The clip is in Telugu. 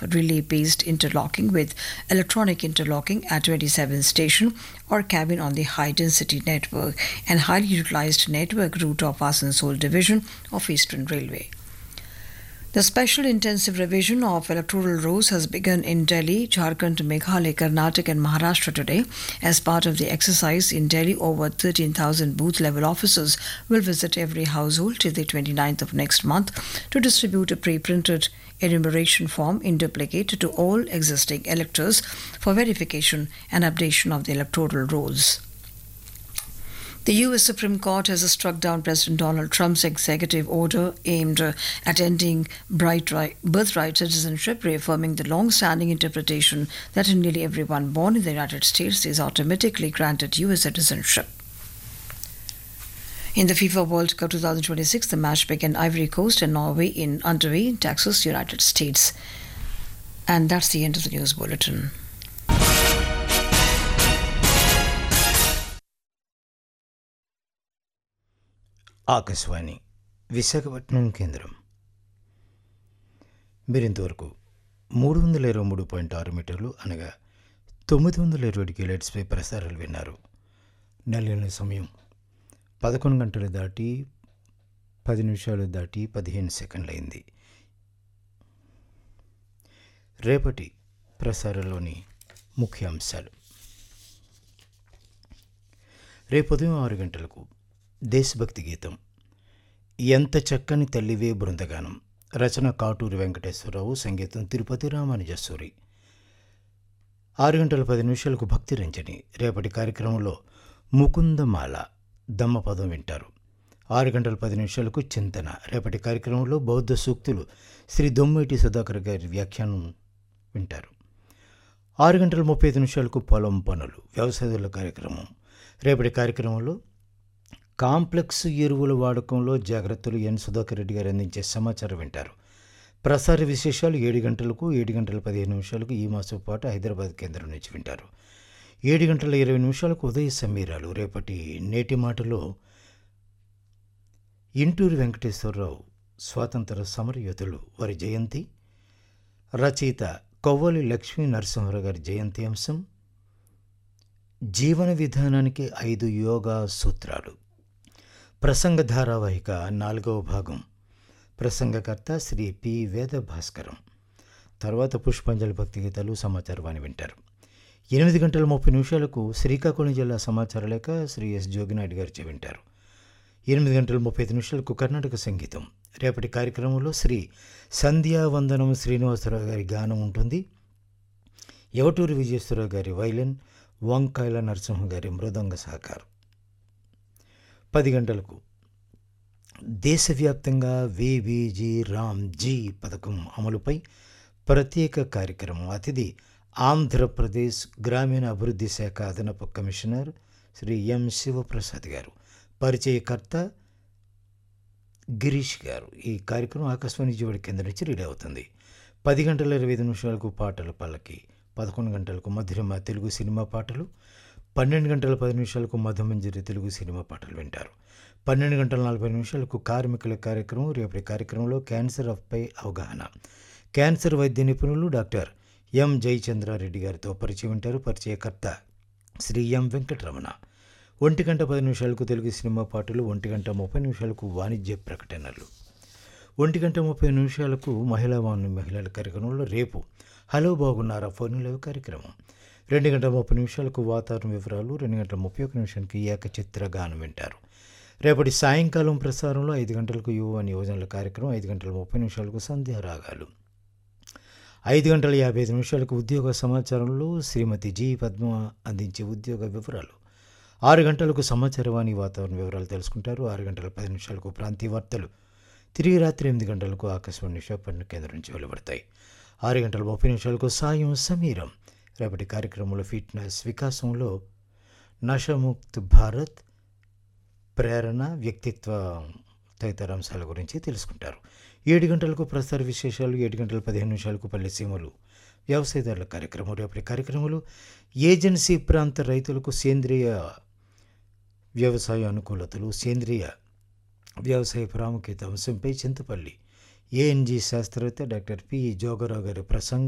of relay-based interlocking with electronic interlocking at 27 station or cabin on the high-density network and highly utilized network route of Asansol division of Eastern Railway. The special intensive revision of electoral rules has begun in Delhi, Jharkhand, Meghalaya, Karnataka, and Maharashtra today. As part of the exercise in Delhi, over 13,000 booth level officers will visit every household till the 29th of next month to distribute a pre printed enumeration form in duplicate to all existing electors for verification and updation of the electoral rolls. The U.S. Supreme Court has struck down President Donald Trump's executive order aimed uh, at ending bright right, birthright citizenship, reaffirming the long standing interpretation that nearly everyone born in the United States is automatically granted U.S. citizenship. In the FIFA World Cup 2026, the match began Ivory Coast and Norway in underway, Texas, United States. And that's the end of the news bulletin. Akashvani Visakhapatnam కేంద్రం మీరు ఇంతవరకు మూడు వందల ఇరవై మూడు పాయింట్ ఆరు మీటర్లు అనగా తొమ్మిది వందల ఇరవై ఏడు కిలోట్స్పై ప్రసారాలు విన్నారు నెలల సమయం పదకొండు గంటలు దాటి పది నిమిషాలు దాటి పదిహేను సెకండ్లు అయింది రేపటి ప్రసారంలోని ముఖ్యాంశాలు రేపు ఉదయం ఆరు గంటలకు దేశభక్తి గీతం ఎంత చక్కని తల్లివే బృందగానం రచన కాటూరి వెంకటేశ్వరరావు సంగీతం తిరుపతి రామానుజస్వరి ఆరు గంటల పది నిమిషాలకు భక్తి రంజని రేపటి కార్యక్రమంలో ముకుందమాల దమ్మపదం వింటారు ఆరు గంటల పది నిమిషాలకు చింతన రేపటి కార్యక్రమంలో బౌద్ధ సూక్తులు శ్రీ దొమ్మేటి సుధాకర్ గారి వ్యాఖ్యానం వింటారు ఆరు గంటల ముప్పై ఐదు నిమిషాలకు పొలం పనులు వ్యవసాయదారుల కార్యక్రమం రేపటి కార్యక్రమంలో కాంప్లెక్స్ ఎరువుల వాడకంలో జాగ్రత్తలు ఎన్ సుధాకర్ రెడ్డి గారు అందించే సమాచారం వింటారు ప్రసార విశేషాలు ఏడు గంటలకు ఏడు గంటల పదిహేను నిమిషాలకు ఈ మాసం పాటు హైదరాబాద్ కేంద్రం నుంచి వింటారు ఏడు గంటల ఇరవై నిమిషాలకు ఉదయ సమీరాలు రేపటి నేటి మాటలో ఇంటూరు వెంకటేశ్వరరావు స్వాతంత్ర సమరయోధులు వారి జయంతి రచయిత కొవ్వలి లక్ష్మీ నరసింహరావు గారి జయంతి అంశం జీవన విధానానికి ఐదు యోగా సూత్రాలు ప్రసంగ ధారావాహిక నాలుగవ భాగం ప్రసంగకర్త శ్రీ పి వేద భాస్కరం తర్వాత పుష్పాంజలి భక్తి గీతాలు సమాచారవాణి వింటారు ఎనిమిది గంటల ముప్పై నిమిషాలకు శ్రీకాకుళం జిల్లా సమాచార లేఖ శ్రీ ఎస్ జోగినాయుడు గారిచే వింటారు ఎనిమిది గంటల ముప్పై ఐదు నిమిషాలకు కర్ణాటక సంగీతం రేపటి కార్యక్రమంలో శ్రీ సంధ్యావందనం శ్రీనివాసరావు గారి గానం ఉంటుంది ఎవటూరి విజయేశ్వరరావు గారి వైలిన్ వంకాయల నరసింహ గారి మృదంగ సహకారం పది గంటలకు దేశవ్యాప్తంగా వివిజి రామ్ జీ పథకం అమలుపై ప్రత్యేక కార్యక్రమం అతిథి ఆంధ్రప్రదేశ్ గ్రామీణ అభివృద్ధి శాఖ అదనపు కమిషనర్ శ్రీ ఎం శివప్రసాద్ గారు పరిచయకర్త గిరీష్ గారు ఈ కార్యక్రమం ఆకాశవాణి జీవుడి కేంద్రం నుంచి రెడీ అవుతుంది పది గంటల ఇరవై ఐదు నిమిషాలకు పాటల పల్లకి పదకొండు గంటలకు మధురిమ తెలుగు సినిమా పాటలు పన్నెండు గంటల పది నిమిషాలకు మధుమంజరి తెలుగు సినిమా పాటలు వింటారు పన్నెండు గంటల నలభై నిమిషాలకు కార్మికుల కార్యక్రమం రేపటి కార్యక్రమంలో క్యాన్సర్ పై అవగాహన క్యాన్సర్ వైద్య నిపుణులు డాక్టర్ ఎం జయచంద్రారెడ్డి గారితో పరిచయం వింటారు పరిచయకర్త శ్రీ ఎం వెంకటరమణ ఒంటి గంట పది నిమిషాలకు తెలుగు సినిమా పాటలు ఒంటి గంట ముప్పై నిమిషాలకు వాణిజ్య ప్రకటనలు ఒంటి గంట ముప్పై నిమిషాలకు మహిళా వాణి మహిళల కార్యక్రమంలో రేపు హలో బాగున్నారా ఫోన్ లైవ్ కార్యక్రమం రెండు గంటల ముప్పై నిమిషాలకు వాతావరణ వివరాలు రెండు గంటల ముప్పై ఒక నిమిషానికి ఏకచిత్ర గానం వింటారు రేపటి సాయంకాలం ప్రసారంలో ఐదు గంటలకు యువ యోజనల కార్యక్రమం ఐదు గంటల ముప్పై నిమిషాలకు సంధ్యా రాగాలు ఐదు గంటల యాభై ఐదు నిమిషాలకు ఉద్యోగ సమాచారంలో శ్రీమతి జి పద్మ అందించే ఉద్యోగ వివరాలు ఆరు గంటలకు సమాచారవాణి వాతావరణ వివరాలు తెలుసుకుంటారు ఆరు గంటల పది నిమిషాలకు ప్రాంతీయ వార్తలు తిరిగి రాత్రి ఎనిమిది గంటలకు ఆకాశవాణి విశాఖపట్నం కేంద్రం నుంచి వెలువడతాయి ఆరు గంటల ముప్పై నిమిషాలకు సాయం సమీరం రేపటి కార్యక్రమంలో ఫిట్నెస్ వికాసంలో నషముక్త్ భారత్ ప్రేరణ వ్యక్తిత్వ తదితర అంశాల గురించి తెలుసుకుంటారు ఏడు గంటలకు ప్రసార విశేషాలు ఏడు గంటల పదిహేను నిమిషాలకు పల్లె సీమలు వ్యవసాయదారుల కార్యక్రమం రేపటి కార్యక్రమాలు ఏజెన్సీ ప్రాంత రైతులకు సేంద్రియ వ్యవసాయ అనుకూలతలు సేంద్రియ వ్యవసాయ ప్రాముఖ్యత అంశంపై చింతపల్లి ఏఎన్జీ శాస్త్రవేత్త డాక్టర్ పి జోగరావు గారి ప్రసంగం